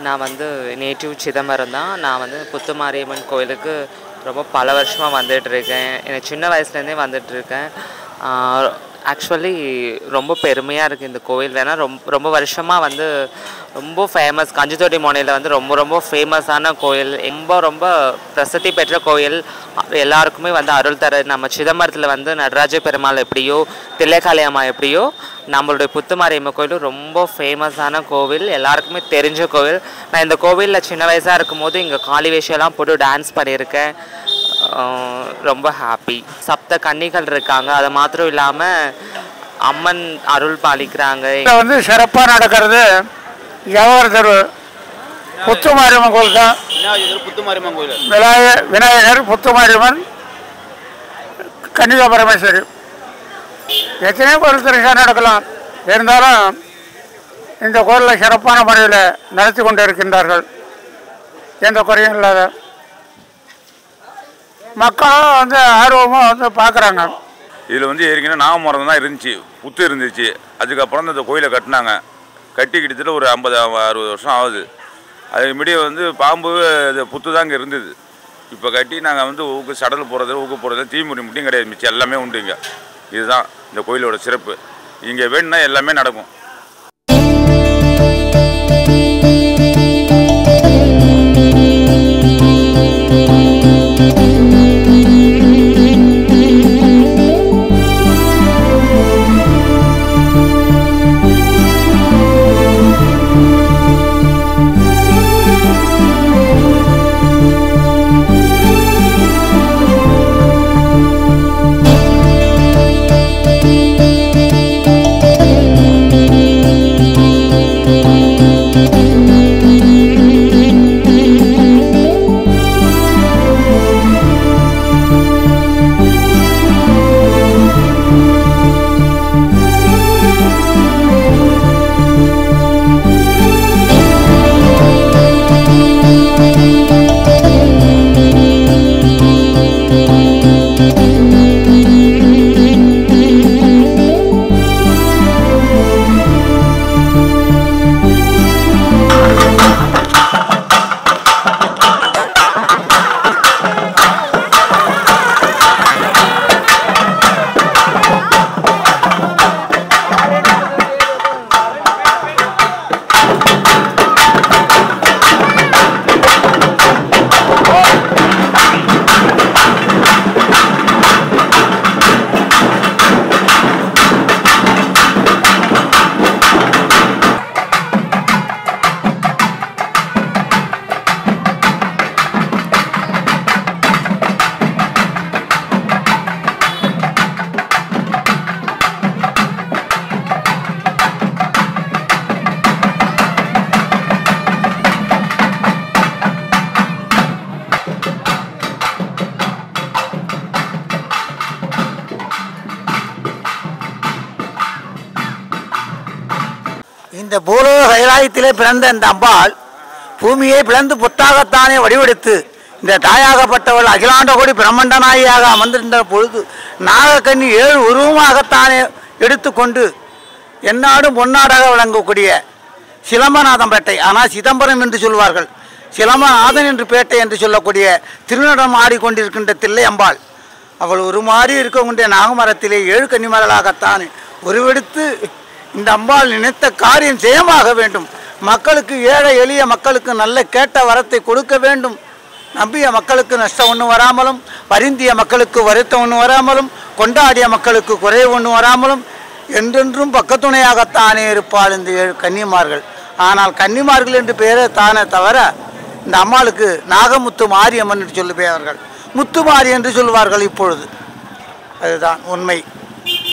நான் வந்து நேட்டிவ் சிதம்பரம் தான் நான் வந்து புத்துமாரியம்மன் கோயிலுக்கு ரொம்ப பல வருஷமாக வந்துட்டுருக்கேன் எனக்கு சின்ன வயசுலேருந்தே வந்துட்டுருக்கேன் ஆக்சுவலி ரொம்ப பெருமையாக இருக்குது இந்த கோயில் வேணால் ரொம்ப ரொம்ப வருஷமாக வந்து ரொம்ப ஃபேமஸ் கஞ்சித்தோட்டி மோனையில் வந்து ரொம்ப ரொம்ப ஃபேமஸான கோயில் ரொம்ப ரொம்ப பிரசித்தி பெற்ற கோயில் எல்லாருக்குமே வந்து அருள் தர நம்ம சிதம்பரத்தில் வந்து நடராஜ பெருமாள் எப்படியோ தில்லைக்காளி அம்மா எப்படியோ நம்மளுடைய புத்துமாரியம்மன் கோயிலும் ரொம்ப ஃபேமஸான கோவில் எல்லாருக்குமே தெரிஞ்ச கோவில் நான் இந்த கோவிலில் சின்ன வயசாக இருக்கும்போது இங்கே காளி வேஷம்லாம் போட்டு டான்ஸ் பண்ணியிருக்கேன் ஆஹ் ரொம்ப ஹாப்பி சப்த கன்னிகள் இருக்காங்க அது மாத்திரம் இல்லாமல் அம்மன் அருள் பாலிக்கிறாங்க இதில் வந்து சிறப்பாக நடக்கிறது ஜவஹர் தெரு புத்துமாரியம்மன் கோயில் தான் விநாயகர் புத்துமாரியம்மன் கோயில் விநாய விநாயகர் புத்துமாரியம்மன் கன்னிகா பரமேஸ்வரி எத்தனையோ கோயில் திருஷா நடக்கலாம் இருந்தாலும் இந்த கோயிலில் சிறப்பான முறையில் நடத்தி கொண்டு இருக்கின்றார்கள் எந்த குறையும் இல்லாத மக்களும் வந்து ஆர்வமாக வந்து பார்க்குறாங்க இதில் வந்து ஏற்கனவே நாகமரம் தான் இருந்துச்சு புத்து இருந்துச்சு அதுக்கப்புறம் தான் இந்த கோயிலை கட்டினாங்க கட்டி கிட்டத்தட்ட ஒரு ஐம்பது அறுபது வருஷம் ஆகுது அதுக்கு முன்னாடி வந்து பாம்பு இது புத்து தான் இங்கே இருந்தது இப்போ கட்டி நாங்கள் வந்து ஊக்கு சடல் போடுறது ஊக்கு போடுறது தீமுடி மட்டும் கிடையாது மிச்சம் எல்லாமே உண்டு இங்கே இதுதான் இந்த கோயிலோட சிறப்பு இங்கே வேணும்னா எல்லாமே நடக்கும் இந்த பூலோக கைலாயத்திலே பிறந்த இந்த அம்பாள் பூமியை பிளந்து புத்தாகத்தானே வடிவெடுத்து இந்த தாயாகப்பட்டவள் அகிலாண்ட கோடி பிரம்மண்ட நாயியாக அமர்ந்திருந்த பொழுது நாகக்கன்னி ஏழு உருவமாகத்தானே எடுத்துக்கொண்டு எந்நாடும் பொன்னாடாக விளங்கக்கூடிய சிலம்பநாதம்பேட்டை ஆனால் சிதம்பரம் என்று சொல்வார்கள் சிலம்பநாதன் என்று பேட்டை என்று சொல்லக்கூடிய திருநடம் ஆடிக்கொண்டிருக்கின்ற தில்லை அம்பாள் அவள் ஒரு மாதிரி இருக்கக்கூடிய நாகமரத்திலே ஏழு கன்னிமரலாகத்தான் உருவெடுத்து இந்த அம்பாள் நினைத்த காரியம் ஜெயமாக வேண்டும் மக்களுக்கு ஏழை எளிய மக்களுக்கு நல்ல கேட்ட வரத்தை கொடுக்க வேண்டும் நம்பிய மக்களுக்கு நஷ்டம் ஒன்றும் வராமலும் வருந்திய மக்களுக்கு வருத்தம் ஒன்றும் வராமலும் கொண்டாடிய மக்களுக்கு குறைவு ஒன்றும் வராமலும் என்றென்றும் பக்கத்துணையாகத்தானே இருப்பாள் இந்த ஏழு கன்னிமார்கள் ஆனால் கன்னிமார்கள் என்று பெயரே தானே தவிர இந்த அம்மாளுக்கு நாகமுத்து மாரியம்மன் என்று சொல்லுபவர்கள் முத்துமாரி என்று சொல்வார்கள் இப்பொழுது அதுதான் உண்மை